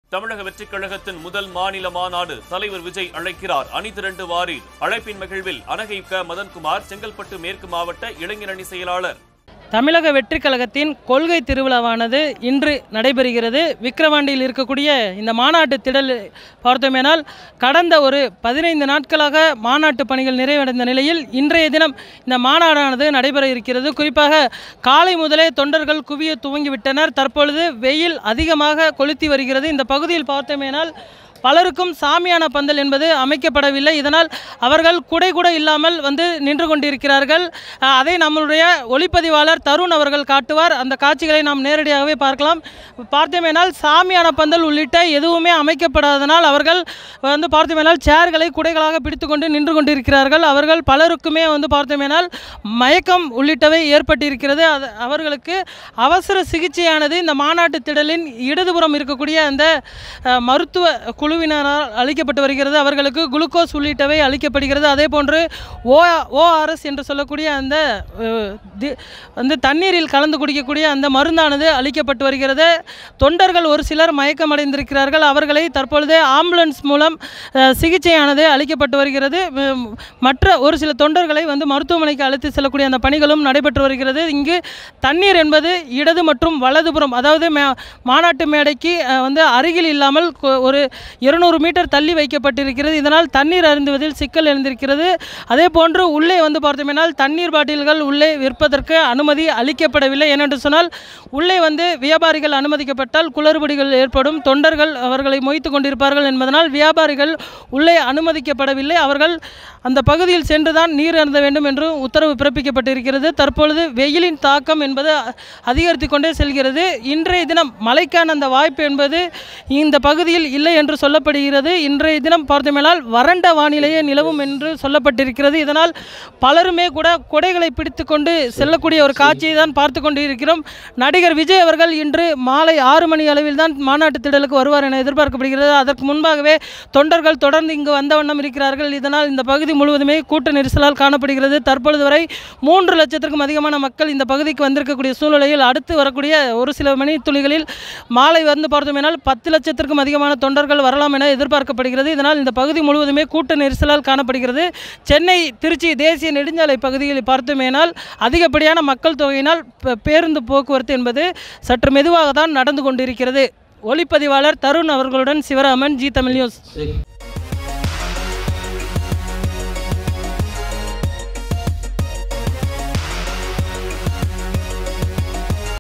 தமிழக வெற்றிக் கழகத்தின் முதல் மாநில மாநாடு தலைவர் விஜய் அழைக்கிறார் அணி திரண்டு வாரீர் அழைப்பின் மகிழ்வில் அனகை க மதன்குமார் செங்கல்பட்டு மேற்கு மாவட்ட இளைஞரணி செயலாளர் தமிழக வெற்றிக் கழகத்தின் கொள்கை திருவிழாவானது இன்று நடைபெறுகிறது விக்கிரவாண்டியில் இருக்கக்கூடிய இந்த மாநாட்டு திடல் பார்த்தோமேனால் கடந்த ஒரு பதினைந்து நாட்களாக மாநாட்டு பணிகள் நிறைவடைந்த நிலையில் இன்றைய தினம் இந்த மாநாடானது நடைபெற இருக்கிறது குறிப்பாக காலை முதலே தொண்டர்கள் குவிய துவங்கிவிட்டனர் தற்பொழுது வெயில் அதிகமாக கொளுத்தி வருகிறது இந்த பகுதியில் பார்த்தோமேனால் பலருக்கும் சாமியான பந்தல் என்பது அமைக்கப்படவில்லை இதனால் அவர்கள் குடை கூட இல்லாமல் வந்து நின்று கொண்டிருக்கிறார்கள் அஹ், அதை நம்மளுடைய ஒளிப்பதிவாளர் தருண் அவர்கள் காட்டுவார் அந்த காட்சிகளை நாம் நேரடியாகவே பார்க்கலாம் பார்த்தோமேனால் சாமியான பந்தல் உள்ளிட்ட எதுவுமே அமைக்கப்படாதனால் அவர்கள் வந்து பார்த்தோமேனால் சேர்களை குடைகளாக பிடித்துக்கொண்டு நின்று கொண்டிருக்கிறார்கள் அவர்கள் பலருக்குமே வந்து பார்த்தோமேனால் மயக்கம் உள்ளிட்டவை ஏற்பட்டிருக்கிறது அது அவர்களுக்கு அவசர சிகிச்சையானது இந்த மாநாட்டு திடலின் இடதுபுறம் இருக்கக்கூடிய அந்த அஹ், மருத்துவ குழுவினரால் அளிக்கப்பட்டு வருகிறது அவர்களுக்கு குளுக்கோஸ் உள்ளிட்டவை அளிக்கப்படுகிறது அதே போன்று ஓ ஓஆர்எஸ் என்று சொல்லக்கூடிய அந்த அஹ், தி- வந்து தண்ணீரில் கலந்து குடிக்கக்கூடிய அந்த மருந்தானது அளிக்கப்பட்டு வருகிறது தொண்டர்கள் ஒரு சிலர் மயக்கமடைந்திருக்கிறார்கள் அவர்களை தற்பொழுது ஆம்புலன்ஸ் மூலம் அஹ், சிகிச்சையானது அளிக்கப்பட்டு வருகிறது ம், மற்ற ஒரு சில தொண்டர்களை வந்து மருத்துவமனைக்கு அழைத்து செல்லக்கூடிய அந்த பணிகளும் நடைபெற்று வருகிறது இங்கு தண்ணீர் என்பது இடது மற்றும் வலதுபுறம் அதாவது மே- மாநாட்டு மேடைக்கு அஹ், வந்து அருகில் இல்லாமல் கொ- ஒரு இருநூறு மீட்டர் தள்ளி வைக்கப்பட்டிருக்கிறது இதனால் தண்ணீர் அருந்துவதில் சிக்கல் எழுந்திருக்கிறது அதே போன்று உள்ளே வந்து பார்த்தோமேனால் தண்ணீர் பாட்டில்கள் உள்ளே விற்பதற்கு அனுமதி அளிக்கப்படவில்லை ஏனென்று சொன்னால் உள்ளே வந்து வியாபாரிகள் அனுமதிக்கப்பட்டால் குளறுபடிகள் ஏற்படும் தொண்டர்கள் அவர்களை மொய்த்து கொண்டிருப்பார்கள் என்பதனால் வியாபாரிகள் உள்ளே அனுமதிக்கப்படவில்லை அவர்கள் அந்த பகுதியில் சென்றுதான் நீர் அருந்த வேண்டும் என்று உத்தரவு பிறப்பிக்கப்பட்டிருக்கிறது தற்பொழுது வெயிலின் தாக்கம் என்பது அ- அதிகரித்து கொண்டே செல்கிறது இன்றைய தினம் மழைக்கான அந்த வாய்ப்பு என்பது இந்த பகுதியில் இல்லை என்று சொல்லப்படுகிறது இன்றைய தினம் பார்த்தோமேனால் வறண்ட வானிலையே நிலவும் என்று சொல்லப்பட்டிருக்கிறது இதனால் பலருமே கூட கொடைகளை பிடித்துக்கொண்டு செல்லக்கூடிய ஒரு காட்சியை தான் பார்த்து கொண்டு இருக்கிறோம் நடிகர் விஜய் அவர்கள் இன்று மாலை ஆறு மணி அளவில் தான் மாநாட்டு திடலுக்கு வருவார் என எதிர்பார்க்கப்படுகிறது அதற்கு முன்பாகவே தொண்டர்கள் தொடர்ந்து இங்கு வந்த வண்ணம் இருக்கிறார்கள் இதனால் இந்த பகுதி முழுவதுமே கூட்ட நெரிசலால் காணப்படுகிறது தற்பொழுது வரை மூன்று லட்சத்திற்கும் அதிகமான மக்கள் இந்த பகுதிக்கு வந்திருக்கக்கூடிய சூழ்நிலையில் அடுத்து வரக்கூடிய ஒரு சில மணி துளிகளில் மாலை வந்து பார்த்தோமேனால் பத்து லட்சத்திற்கும் அதிகமான தொண்டர்கள் வரலாம் என எதிர்பார்க்கப்படுகிறது இதனால் இந்த பகுதி முழுவதுமே கூட்ட நெரிசலால் காணப்படுகிறது சென்னை திருச்சி தேசிய நெடுஞ்சாலை பகுதியில் பார்த்தோமேனால் அதிகப்படியான மக்கள் தொகையினால் பே- பேருந்து போக்குவரத்து என்பது சற்று மெதுவாக தான் நடந்து கொண்டிருக்கிறது ஒளிப்பதிவாளர் தருண் அவர்களுடன் சிவராமன் ஜி தமிழ் நியூஸ்